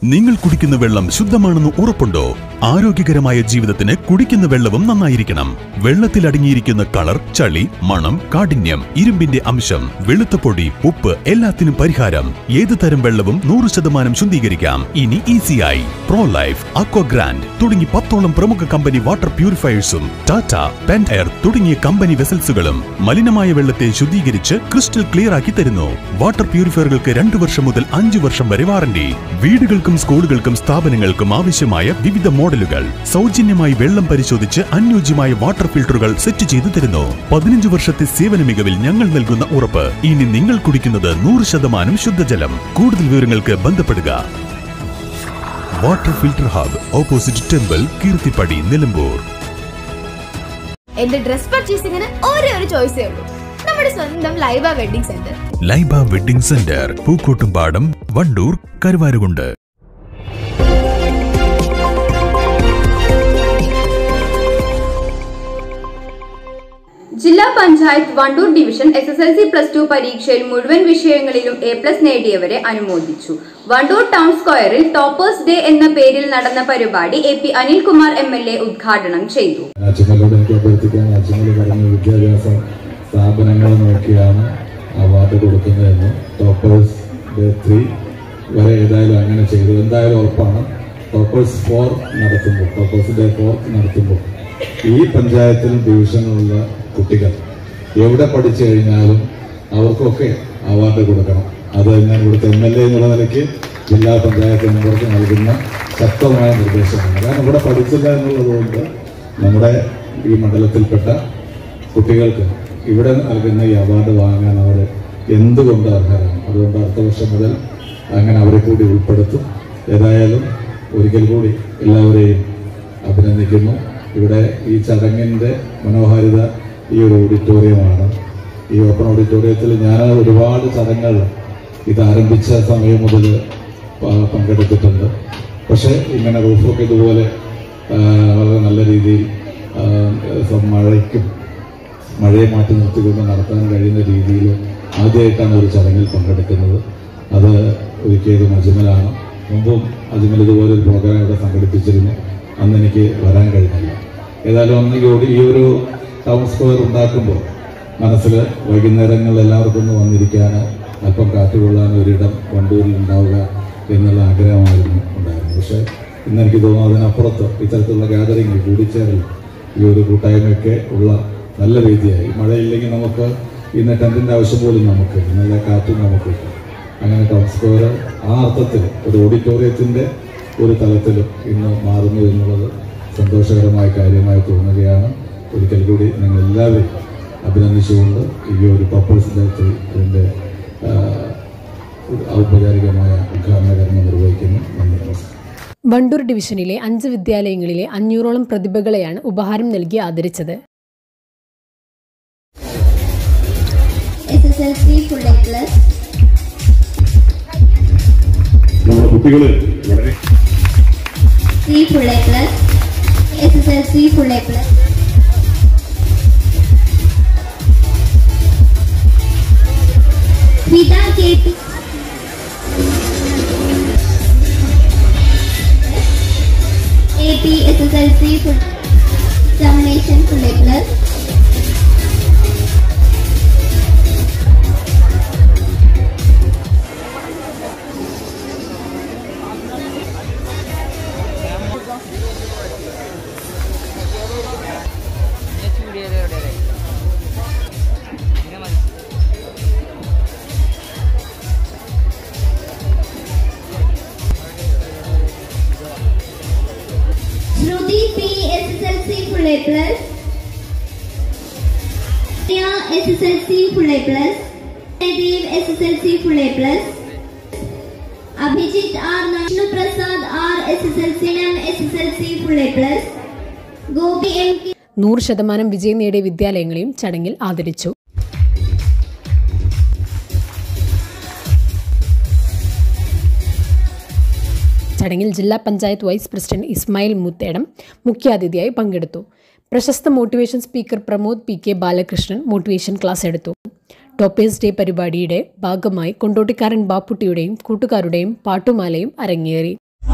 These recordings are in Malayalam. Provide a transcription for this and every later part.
നിങ്ങൾ കുടിക്കുന്ന വെള്ളം ശുദ്ധമാണെന്ന് ഉറപ്പുണ്ടോ ആരോഗ്യകരമായ ജീവിതത്തിന് കുടിക്കുന്ന വെള്ളവും നന്നായിരിക്കണം വെള്ളത്തിൽ അടങ്ങിയിരിക്കുന്ന കളർ ചളി മണം കാഠിന്യം ഇരുമ്പിന്റെ അംശം വെളുത്ത പൊടി ഉപ്പ് എല്ലാത്തിനും പരിഹാരം ഏത് തരം വെള്ളവും നൂറ് ശതമാനം ശുദ്ധീകരിക്കാം ഇനി ഈസിയായി പ്രോ ലൈഫ് അക്വഗ്രാൻഡ് തുടങ്ങി പത്തോളം പ്രമുഖ കമ്പനി വാട്ടർ പ്യൂരിഫയേഴ്സും ടാറ്റ പെൻ എയർ തുടങ്ങിയ കമ്പനി വെസൽസുകളും മലിനമായ വെള്ളത്തെ ശുദ്ധീകരിച്ച് ക്രിസ്റ്റൽ ക്ലിയർ ആക്കി തരുന്നു വാട്ടർ പ്യൂരിഫയറുകൾക്ക് രണ്ടു വർഷം മുതൽ അഞ്ചു വർഷം വരെ വാറണ്ടി വീടുകൾക്കും സ്കൂളുകൾക്കും സ്ഥാപനങ്ങൾക്കും ആവശ്യമായ വിവിധ മോഡലുകൾ സൗജന്യമായി വെള്ളം പരിശോധിച്ച് അനുയോജ്യമായ വാട്ടർ ഫിൽട്ടറുകൾ സെറ്റ് ചെയ്തു തരുന്നു പതിനഞ്ച് വർഷത്തെ സേവന മികവിൽ ഞങ്ങൾ നൽകുന്ന ഉറപ്പ് ഇനി നിങ്ങൾ കുടിക്കുന്നത് നൂറ് ശതമാനം ശുദ്ധജലം കൂടുതൽ വിവരങ്ങൾക്ക് ബന്ധപ്പെടുക water filter hub opposite temple Keerthippadi Nilambur എന്റെ ഡ്രസ് പർച്ചേസിംഗിന് ഒരേ ഒരു ചോയ്സേ ഉള്ളൂ നമ്മുടെ സ്വന്തം Laiba wedding centre Laiba wedding centre Pookkottumpadam Wandoor Karuvarakundu ജില്ലാ panchayat Wandoor division S S L C plus two പരീക്ഷയിൽ മുഴുവൻ വിഷയങ്ങളിലും എ പ്ലസ് നേടിയവരെ അനുമോദിച്ചു വണ്ടൂർ ടൗൺ സ്ക്വയറിൽ ടോപ്പേഴ്സ് ഡേ എന്ന പേരിൽ നടന്ന പരിപാടി A P Anilkumar M L A ഉദ്ഘാടനം ചെയ്തു അച്ഛനോട് എനിക്ക് അഭ്യർത്ഥിക്കാൻ അച്ഛനോട് പറഞ്ഞ വിദ്യാഭ്യാസ സ്ഥാപനങ്ങൾ നോക്കിയാണ് അവാർഡ് കൊടുക്കുന്നതെന്ന് ടോപ്പേഴ്സ് ഡേ ത്രീ വരെ ഏതായാലും അങ്ങനെ ചെയ്തു എന്തായാലും ഉറപ്പാണ് ടോപ്പേഴ്സ് ഫോർ നടത്തുമ്പോൾ ടോപ്പേഴ്സ് ഡേ ഫോർ നടത്തുമ്പോൾ ഈ പഞ്ചായത്തിലും ഡിവിഷനിലുള്ള കുട്ടികൾ എവിടെ പഠിച്ചു കഴിഞ്ഞാലും അവർക്കൊക്കെ അവാർഡ് കൊടുക്കണം അത് ഞാൻ ഇവിടുത്തെ എം എൽ എ എന്നുള്ള നിലയ്ക്ക് ജില്ലാ പഞ്ചായത്ത് മെമ്പർക്ക് നൽകുന്ന ശക്തമായ നിർദ്ദേശമാണ് കാരണം ഇവിടെ പഠിച്ചില്ല എന്നുള്ളത് കൊണ്ട് നമ്മുടെ ഈ മണ്ഡലത്തിൽപ്പെട്ട കുട്ടികൾക്ക് ഇവിടെ നൽകുന്ന ഈ അവാർഡ് വാങ്ങാൻ അവർ എന്തുകൊണ്ട് അർഹരാണ് അതുകൊണ്ട് അടുത്ത വർഷം മുതൽ അങ്ങനെ അവരെ കൂടി ഉൾപ്പെടുത്തും ഏതായാലും ഒരിക്കൽ കൂടി എല്ലാവരെയും അഭിനന്ദിക്കുന്നു ഇവിടെ ഈ ചടങ്ങിൻ്റെ മനോഹാരിത ഈ ഒരു ഓഡിറ്റോറിയമാണ് ഈ ഓപ്പൺ ഓഡിറ്റോറിയത്തിൽ ഞാൻ ഒരുപാട് ചടങ്ങുകൾ ഇത് ആരംഭിച്ച സമയം മുതൽ പ- പങ്കെടുത്തിട്ടുണ്ട് പക്ഷേ ഇങ്ങനെ റൂഫൊക്കെ ഇതുപോലെ ആ, വളരെ നല്ല രീതിയിൽ ആ, സം- മഴയ്ക്കും മഴയെ മാറ്റി നിർത്തിക്കൊണ്ട് നടത്താൻ കഴിയുന്ന രീതിയിൽ ആദ്യമായിട്ടാണ് ഒരു ചടങ്ങിൽ പങ്കെടുക്കുന്നത് അത് ഒരുക്കിയത് അജ്മലാണ് മുമ്പും അജ്മൽ ഇതുപോലെ ഒരു പ്രോഗ്രാം ഇവിടെ സംഘടിപ്പിച്ചിരുന്നു അന്ന് എനിക്ക് വരാൻ കഴിഞ്ഞില്ല ഏതായാലും അന്ന് കൂടി ഈ ഒരു ടൗൺ സ്ക്വയർ ഉണ്ടാക്കുമ്പോൾ മനസ്സിൽ വൈകുന്നേരങ്ങളിൽ എല്ലാവർക്കും ഒന്ന് വന്നിരിക്കാൻ അല്പം കാറ്റുകൊള്ളാൻ ഒരിടം വണ്ടൂരിൽ ഉണ്ടാവുക എന്നുള്ള ആഗ്രഹമായിരുന്നു ഉണ്ടായിരുന്നത് പക്ഷേ ഇന്ന് എനിക്ക് തോന്നുന്നു അതിനപ്പുറത്ത് ഇത്തരത്തിലുള്ള ഗാദറിംഗ് കൂടിച്ചേരൽ ഈ ഒരു കൂട്ടായ്മയൊക്കെ ഉള്ള നല്ല വേദിയായി മഴയില്ലെങ്കിൽ നമുക്ക് ഇന്ന് ടെൻറ്റിൻ്റെ ആവശ്യം പോലും നമുക്ക് നല്ല കാറ്റും നമുക്ക് കിട്ടും. അങ്ങനെ ടൗൺ സ്ക്വയർ ആ അർത്ഥത്തിൽ ഒരു ഓഡിറ്റോറിയത്തിൻ്റെ ഒരു തലത്തിൽ ഇന്ന് മാറുന്നു എന്നുള്ളത് സന്തോഷകരമായ കാര്യമായി തോന്നുകയാണ് ഒരിക്കൽ കൂടി നിങ്ങൾ എല്ലാവരും അഭിനന്ദിച്ചുകൊണ്ട് ഈ ഒരു പർപ്പസ് ദിനത്തിൽ ഇതിൻ്റെ ആ, ഔപചാരികമായ ഉദ്ഘാടന കർമ്മം നിർവഹിക്കുന്നു നന്ദി നമസ്കാരം വണ്ടൂർ ഡിവിഷനിലെ അഞ്ച് വിദ്യാലയങ്ങളിലെ അഞ്ഞൂറോളം പ്രതിഭകളെയാണ് ഉപഹാരം നൽകി ആദരിച്ചത് SSLC full A plus, നമ്മുടെ കുട്ടികൾ വളരെ C full A plus, SSLC full A plus. Vita KP. AP SSLC full examination full A plus. Shruti P SSLC full A plus. Priya SSLC full A plus. Dev SSLC full A plus. Abhijit R Nashnu Prasad R SSLC M SSLC full A plus. Gopi M K നൂറ് ശതമാനം വിജയം നേടിയ വിദ്യാലയങ്ങളെയും ചടങ്ങിൽ ആദരിച്ചു ചടങ്ങിൽ ജില്ലാ പഞ്ചായത്ത് വൈസ് പ്രസിഡന്റ് ഇസ്മായിൽ മുത്തേടം മുഖ്യാതിഥിയായി പങ്കെടുത്തു പ്രശസ്ത motivation speaker Pramod P K Balakrishnan motivation class എടുത്തു ടോപ്പേഴ്സ് ഡേ പരിപാടിയുടെ ഭാഗമായി കൊണ്ടോട്ടിക്കാരൻ ബാപ്പുട്ടിയുടെയും കൂട്ടുകാരുടെയും പാട്ടുമാലയും അരങ്ങേറി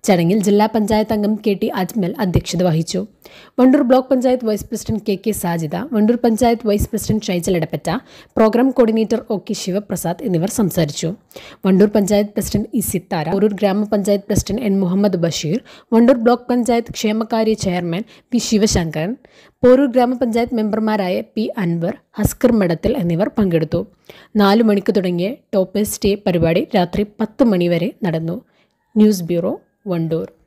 ചടങ്ങിൽ ജില്ലാ പഞ്ചായത്ത് അംഗം കെ ടി അജ്മൽ അധ്യക്ഷത വഹിച്ചു Wandoor block panchayat vice president K K Sajida Wandoor panchayat vice president Shyjal Edappatta programme coordinator O K Sivaprasad എന്നിവർ സംസാരിച്ചു വണ്ടൂർ പഞ്ചായത്ത് പ്രസിഡന്റ് ഇ സിത്താര ഒരൂർ ഗ്രാമപഞ്ചായത്ത് president N Muhammad Basheer Wandoor block panchayat ക്ഷേമകാര്യ ചെയർമാൻ പി ശിവശങ്കരൻ പോരൂർ ഗ്രാമപഞ്ചായത്ത് മെമ്പർമാരായ പി അൻവർ ഹസ്കർ മഠത്തിൽ എന്നിവർ പങ്കെടുത്തു നാലു മണിക്ക് തുടങ്ങിയ ടോപ്പേഴ്സ് ഡേ പരിപാടി രാത്രി പത്ത് മണിവരെ നടന്നു ന്യൂസ് ബ്യൂറോ വണ്ടൂർ